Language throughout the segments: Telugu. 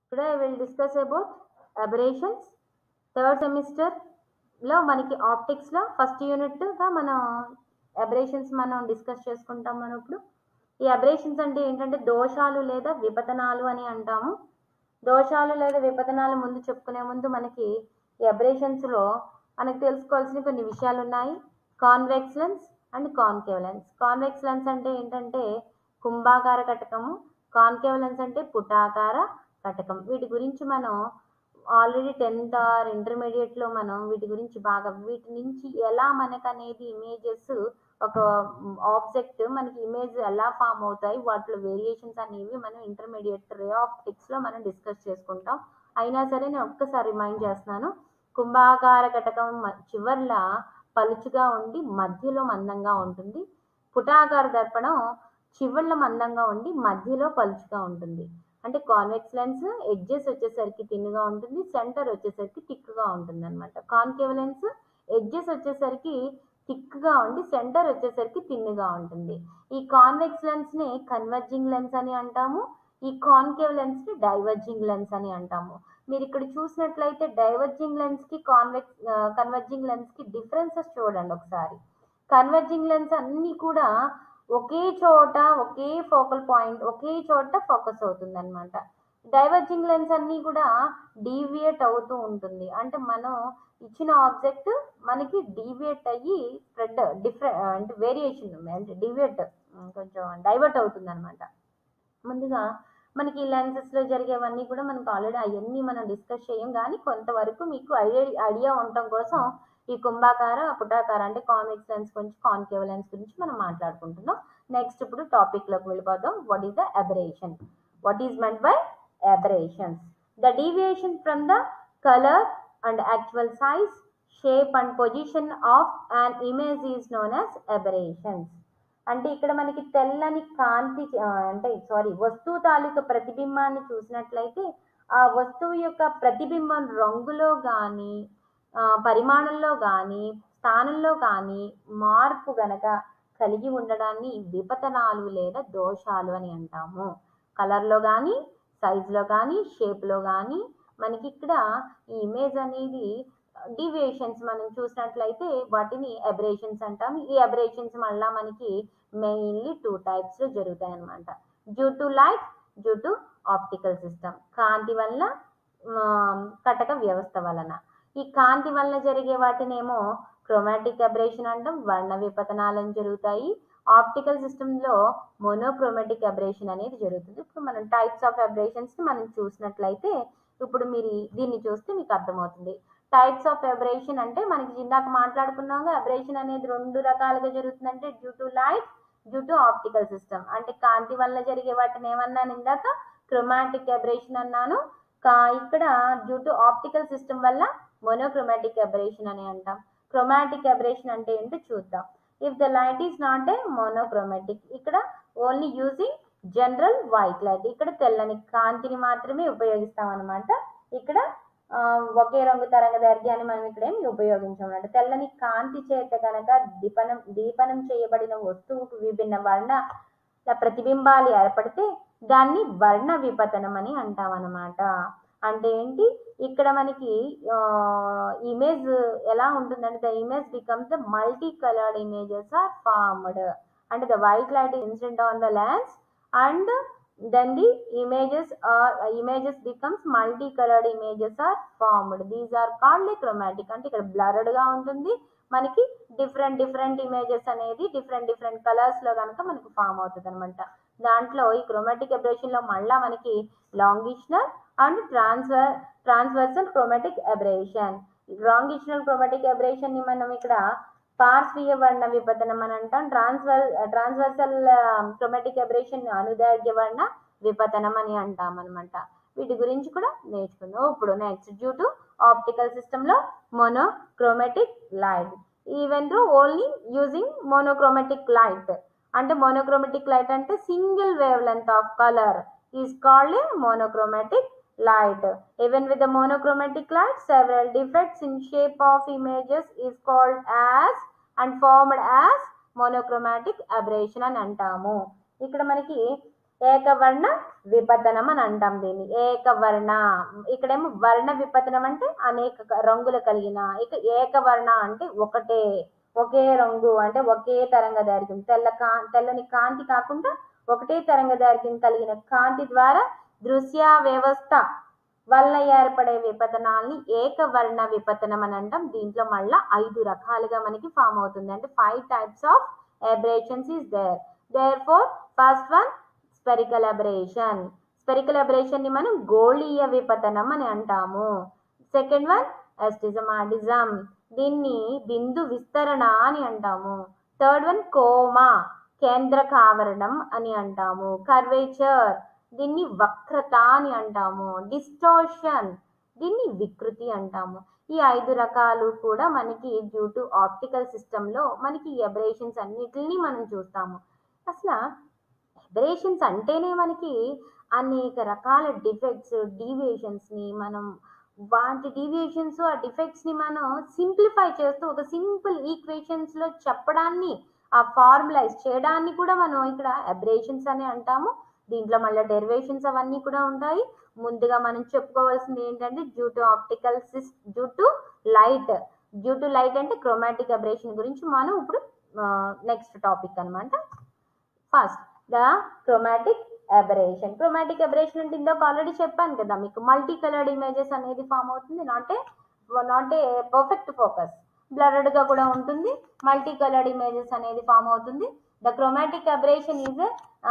Today I will discuss about aberrations third సెమిస్టర్లో మనకి ఆప్టిక్స్లో ఫస్ట్ యూనిట్గా మనం అబరేషన్స్ మనం డిస్కస్ చేసుకుంటాం మనం ఇప్పుడు ఈ అబరేషన్స్ అంటే ఏంటంటే దోషాలు లేదా విపతనాలు అని అంటాము దోషాలు లేదా విపతనాలు ముందు చెప్పుకునే ముందు మనకి ఈ అబరేషన్స్లో మనకు తెలుసుకోవాల్సిన కొన్ని విషయాలు ఉన్నాయి convex lens and concave lens convex lens అంటే ఏంటంటే కుంభాకార కటకము కాన్కేవ్ లెన్స్ అంటే పుటాకార కటకం వీటి గురించి మనం ఆల్రెడీ టెన్త్ ఆర్ ఇంటర్మీడియట్లో మనం వీటి గురించి బాగా వీటి నుంచి ఎలా మనకు అనేది ఇమేజెస్ ఒక ఆబ్జెక్ట్ మనకి ఇమేజ్ ఎలా ఫామ్ అవుతాయి వాటిలో వేరియేషన్స్ అనేవి మనం ఇంటర్మీడియట్ రే ఆప్టిక్స్లో మనం డిస్కస్ చేసుకుంటాం అయినా సరే నేను ఒక్కసారి రిమైండ్ చేస్తున్నాను కుంభాకార కటకం మ- చివర్ల పలుచుగా ఉండి మధ్యలో మందంగా ఉంటుంది పుటాకార దర్పణం చివర్ల మందంగా ఉండి మధ్యలో పలుచుగా ఉంటుంది అంటే కాన్వెక్స్ లెన్స్ ఎడ్జెస్ వచ్చేసరికి తిన్నుగా ఉంటుంది సెంటర్ వచ్చేసరికి థిక్గా ఉంటుంది అనమాట కాన్కేవ్ లెన్స్ ఎడ్జెస్ వచ్చేసరికి థిక్గా ఉండి సెంటర్ వచ్చేసరికి తిన్నుగా ఉంటుంది ఈ కాన్వెక్స్ లెన్స్ ని కన్వర్జింగ్ లెన్స్ అని అంటాము ఈ కాన్కేవ్ లెన్స్ ని డైవర్జింగ్ లెన్స్ అని అంటాము మీరు ఇక్కడ చూసినట్లయితే డైవర్జింగ్ లెన్స్ కి కాన్వెక్స్ కన్వర్జింగ్ లెన్స్ కి డిఫరెన్సెస్ చూడండి ఒకసారి కన్వర్జింగ్ లెన్స్ అన్నీ కూడా ఒకే చోట ఒకే ఫోకల్ పాయింట్ ఒకే చోట ఫోకస్ అవుతుంది అనమాట డైవర్జింగ్ లెన్స్ అన్నీ కూడా డీవియేట్ అవుతూ ఉంటుంది అంటే మనం ఇచ్చిన ఆబ్జెక్ట్ మనకి డీవియేట్ అయ్యి స్ప్రెడ్ డిఫరెంట్ అంటే వేరియేషన్ అంటే డీవియేట్ కొంచెం డైవర్ట్ అవుతుంది అనమాట ముందుగా మనకి ఈ లెన్సెస్లో జరిగేవన్నీ కూడా మనకు ఆల్రెడీ అవన్నీ మనం డిస్కస్ చేయం కానీ కొంతవరకు మీకు ఐడియా ఐడియా ఉండటం కోసం ఈ కుంభాకార పుటాకార అంటే కాన్వెక్స్ లెన్స్ గురించి కాన్కేవ్ లెన్స్ గురించి మనం మాట్లాడుకుంటున్నాం నెక్స్ట్ ఇప్పుడు టాపిక్లోకి వెళ్ళిపోదాం what is the aberration what is మెంట్ by aberrations the deviation from the color and actual size shape and position of an image is known as aberrations అంటే ఇక్కడ మనకి తెల్లని కాంతి ఆ, అంటే సారీ వస్తువు తాలూకా ప్రతిబింబాన్ని చూసినట్లయితే ఆ వస్తువు యొక్క ప్రతిబింబం రంగులో కానీ పరిమాణంలో కానీ స్థానంలో కానీ మార్పు గనక కలిగి ఉండడాన్ని విపతనాలు లేదా దోషాలు అని అంటాము కలర్లో కానీ సైజులో కానీ షేప్లో కానీ మనకి ఇక్కడ ఈ ఇమేజ్ అనేది డివియేషన్స్ మనం చూసినట్లయితే వాటిని అబ్రేషన్స్ అంటాం ఈ అబ్రేషన్స్ మళ్ళా మనకి మెయిన్లీ టూ టైప్స్లో జరుగుతాయి అన్నమాట due to light due to optical system కాంతి వల్ల ఆ, కటక వ్యవస్థ వలన ఈ కాంతి వలన జరిగే వాటినేమో క్రోమాటిక్ అబ్రేషన్ అంటాం వర్ణ విపతనాలను జరుగుతాయి ఆప్టికల్ సిస్టంలో మోనోక్రోమాటిక్ అబ్రేషన్ అనేది జరుగుతుంది ఇప్పుడు మనం టైప్స్ ఆఫ్ అబ్రేషన్స్ ని మనం చూసినట్లయితే ఇప్పుడు మీరు ఈ- దీన్ని చూస్తే మీకు అర్థమవుతుంది టైప్స్ ఆఫ్ అబ్రేషన్ అంటే మనకి ఇందాక మాట్లాడుకున్నాగా అబ్రేషన్ అనేది రెండు రకాలుగా జరుగుతుందంటే due to light due to optical system అంటే కాంతి వల్ల జరిగే వాటిని ఏమన్నాను ఇందాక క్రోమాటిక్ అబ్రేషన్ అన్నాను కా ఇక్కడ డ్యూ టు ఆప్టికల్ సిస్టమ్ వల్ల మోనోక్రోమాటిక్ అబ్రేషన్ అని అంటాం క్రోమాటిక్ అబ్రేషన్ అంటే ఏంటో చూద్దాం if the light is not a monochromatic ఇక్కడ only using general white light ఇక్కడ తెల్లని కాంతిని మాత్రమే ఉపయోగిస్తాం అనమాట ఇక్కడ ఆ, ఒకే రంగు తరంగ దైర్ఘ్యాన్ని మనం ఇక్కడ ఏమి ఉపయోగించమన్నమాట తెల్లని కాంతి చేత కనుక దీపనం దీపనం చేయబడిన వస్తువుకు విభిన్న వర్ణ ప్రతిబింబాలు ఏర్పడితే దాన్ని వర్ణ విపతనం అని అంటాం అనమాట అంటే ఏంటి ఇక్కడ మనకి ఇమేజ్ ఎలా ఉంటుందంటే the image becomes the multi coloured images are formed అంటే the white light incident on the lens and then the images are images becomes multi coloured images are formed these are called chromatic అంటే ఇక్కడ బ్లర్డ్ గా ఉంటుంది మనకి డిఫరెంట్ డిఫరెంట్ ఇమేజెస్ అనేది డిఫరెంట్ డిఫరెంట్ కలర్స్ లో కనుక మనకి ఫామ్ అవుతుంది అనమాట దాంట్లో ఈ క్రోమాటిక్ అబ్రేషన్ లో మళ్ళా మనకి longitudinal and transfer transversal chromatic aberration longitudinal chromatic aberration ని మనం ఇక్కడ పార్శ్వీయ వర్ణ విపతనం అని అంటాం ట్రాన్స్వర్ ట్రాన్స్వర్సల్ క్రోమాటిక్ అబ్రేషన్ అనుదైర్ఘ్య వర్ణ విపతనం అని అంటాం అనమాట వీటి గురించి కూడా నేర్చుకుందాం ఇప్పుడు next due to optical system లో monochromatic light even through only using monochromatic light అంటే మోనోక్రోమాటిక్ లైట్ అంటే single wavelength of colour is called a monochromatic light. Even with the monochromatic light, several defects in shape of images is called as and formed as monochromatic aberration అని అంటాము ఇక్కడ మనకి ఏకవర్ణ విపతనం అని అంటాం దీన్ని ఏకవర్ణ ఇక్కడేమో వర్ణ విపతనం అంటే అనేక క- రంగులు కలిగిన ఇక ఏకవర్ణ అంటే ఒకటే ఒకే రంగు అంటే ఒకే తరంగ దైర్ఘ్యం తెల్ల కా తెల్లని కాంతి కాకుండా ఒకటే తరంగ దైర్ఘ్యం కలిగిన కాంతి ద్వారా దృశ్య వ్యవస్థ వల్ల ఏర్పడే విపతనాల్ని ఏకవర్ణ విపతనం అని అంటాం దీంట్లో మళ్ళా ఐదు రకాలుగా మనకి ఫామ్ అవుతుంది అంటే five types of aberrations is there therefore first one spherical aberration spherical aberration ని మనం గోళీయ విపతనం అని అంటాము సెకండ్ వన్ ఎస్టిజమాటిజం దీన్ని బిందు విస్తరణ అని అంటాము థర్డ్ వన్ కోమా కేంద్రక ఆవరణం అని అంటాము కర్వేచర్ దీన్ని వక్రత అని అంటాము డిస్టోర్షన్ దీన్ని వికృతి అంటాము ఈ ఐదు రకాలు కూడా మనకి డ్యూ టు ఆప్టికల్ సిస్టంలో మనకి ఎబరేషన్స్ అన్నిటిని మనం చూస్తాము అసలు ఎబరేషన్స్ అంటేనే మనకి అనేక రకాల డిఫెక్ట్స్ డీవియేషన్స్ని మనం వాటి డీవియేషన్స్ ఆ డిఫెక్ట్స్ని మనం సింప్లిఫై చేస్తూ ఒక సింపుల్ ఈక్వేషన్స్లో చెప్పడాన్ని ఆ ఫార్ములైజ్ చేయడాన్ని కూడా మనం ఇక్కడ ఎబరేషన్స్ అని అంటాము దీంట్లో మళ్ళీ డెరివేషన్స్ అవన్నీ కూడా ఉంటాయి ముందుగా మనం చెప్పుకోవాల్సింది ఏంటంటే డ్యూ టు ఆప్టికల్ సిస్ due to light due to light అంటే క్రోమాటిక్ అబ్రేషన్ గురించి మనం ఇప్పుడు నెక్స్ట్ టాపిక్ అన్నమాట first the chromatic aberration chromatic aberration అంటే ఇందాక ఆల్రెడీ చెప్పాను కదా మీకు మల్టీ కలర్డ్ ఇమేజెస్ అనేది ఫామ్ అవుతుంది not a not a perfect focus blurred గా కూడా ఉంటుంది మల్టీ కలర్డ్ ఇమేజెస్ అనేది ఫామ్ అవుతుంది the chromatic aberration is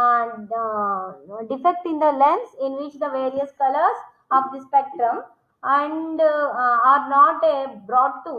defect in the lens in which the various colours of the spectrum and are not a brought to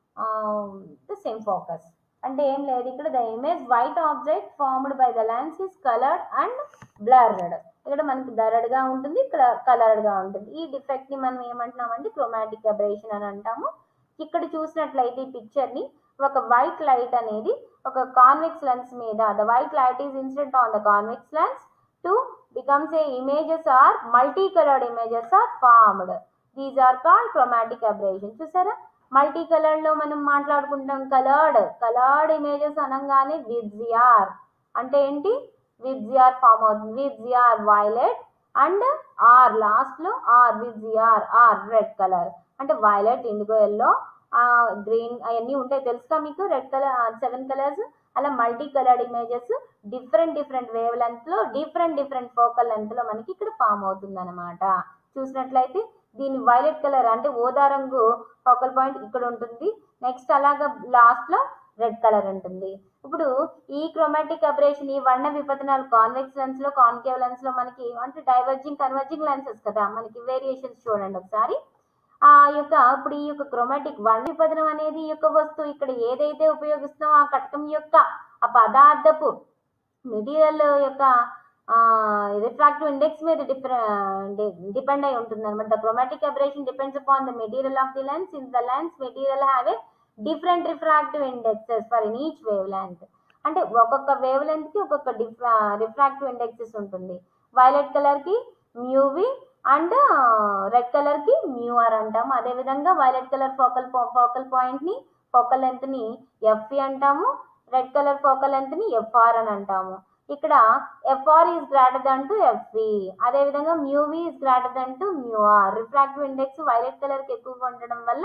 the same focus అంటే ఏం లేదు ఇక్కడ the image white object formed by the lens is coloured and blurred ఇక్కడ మనకి బ్లర్డ్ గా ఉంటుంది ఇక్కడ కలర్డ్ గా ఉంటుంది ఈ డిఫెక్ట్ ని మనం ఏమంటున్నామంటే క్రోమాటిక్ అబరేషన్ అని అంటాము ఇక్కడ చూసినట్లయితే ఈ పిక్చర్ ని ఒక వైట్ లైట్ అనేది ఒక కాన్వెక్స్ లెన్స్ మీద the white light is incident on the convex lens to becomes a images are multi coloured images are formed these are called chromatic aberration చూసారా మల్టీ కలర్ లో మనం మాట్లాడుకుంటాం కలర్డ్ కలర్డ్ ఇమేజెస్ అనగానే విబ్జిఆర్ అంటే ఏంటి విబ్జిఆర్ ఫామ్ అవుతుంది VIBGYOR violet and R last లో R VIBGYOR R red colour అంటే వైలెట్ ఇండిగో ఎల్లో గ్రీన్ అవన్నీ ఉంటాయి తెలుసా మీకు రెడ్ కలర్ సెవెన్ కలర్స్ అలా multi coloured images different different wavelength లో డిఫరెంట్ డిఫరెంట్ ఫోకల్ లెంత్ లో మనకి ఇక్కడ ఫామ్ అవుతుంది అనమాట చూసినట్లయితే దీని వైలెట్ కలర్ అంటే ఓదా రంగు ఫోకల్ పాయింట్ ఇక్కడ ఉంటుంది నెక్స్ట్ అలాగా లాస్ట్ లో రెడ్ కలర్ ఉంటుంది ఇప్పుడు ఈ క్రోమాటిక్ అబరేషన్ ఈ వర్ణ విపతనాలు కాన్వెక్స్ లెన్స్ లో కాన్కేవ్ లెన్స్ లో మనకి అంటే డైవర్జింగ్ కన్వర్జింగ్ లెన్సెస్ కదా మనకి వేరియేషన్స్ చూడండి ఒకసారి ఆ యొక్క ఇప్పుడు ఈ యొక్క క్రోమాటిక్ వర్ణ విపదనం అనేది ఈ యొక్క వస్తువు ఇక్కడ ఏదైతే ఉపయోగిస్తున్నామో ఆ కటకం యొక్క ఆ పదార్థపు మెటీరియల్ యొక్క రిఫ్రాక్టివ్ ఇండెక్స్ మీద డిఫరెంట్ డిపెండ్ అయి ఉంటుంది అనమాట the chromatic aberration depends upon the material of the lens in the lens material have a different refractive indexes for in each wavelength అంటే ఒక్కొక్క వేవ్ లెంత్ కి ఒక్కొక్క డిఫ్రా రిఫ్రాక్టివ్ ఇండెక్సెస్ ఉంటుంది వైలెట్ కలర్ కి మ్యూవి అండ్ రెడ్ కలర్ కి మ్యూఆర్ అంటాము అదే విధంగా violet colour focal focal point ని ఫోకల్ లెంత్ ని ఎఫ్ఈ అంటాము రెడ్ కలర్ ఫోకల్ లెంత్ ని ఎఫ్ఆర్ అని అంటాము ఇక్కడ F R is greater than to F V అదే విధంగా mu v is greater than to mu r refractive index violet colour కి ఎక్కువగా ఉండడం వల్ల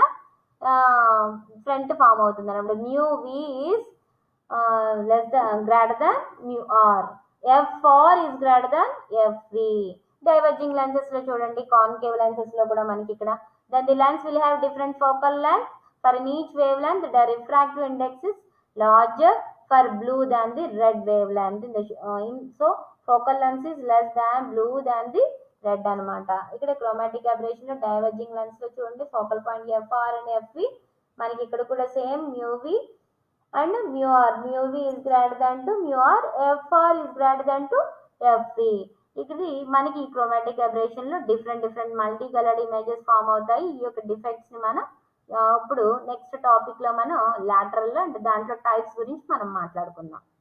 ఫ్రంట్ ఫామ్ అవుతుంది అన్నమాట mu v is less than greater than mu r F R is greater than F V diverging lenses లో చూడండి కాన్కేవ్ లెన్సెస్ లో కూడా మనకి ఇక్కడ then the lens will have different focal length for in each wavelength the refractive index is larger for blue than the red wavelength in the so focal lens is less than blue than the red అన్నమాట ఇక్కడ క్రోమాటిక్ అబరేషన్ లో డైవర్జింగ్ లెన్స్ లో చూడండి focal point F R and F V మనకి ఇక్కడ కూడా same mu v and mu r mu v is greater than to mu r F R is greater than to F V ఇది మనకి ఈ క్రోమాటిక్ అబరేషన్ లో different different multi coloured images form అవుతాయి ఈ యొక్క డిఫెక్ట్స్ ని మనం ఆ, ఇప్పుడు నెక్స్ట్ టాపిక్ లో మనం లాటరల్ లో అంటే దాంట్లో టైప్స్ గురించి మనం మాట్లాడుకుందాం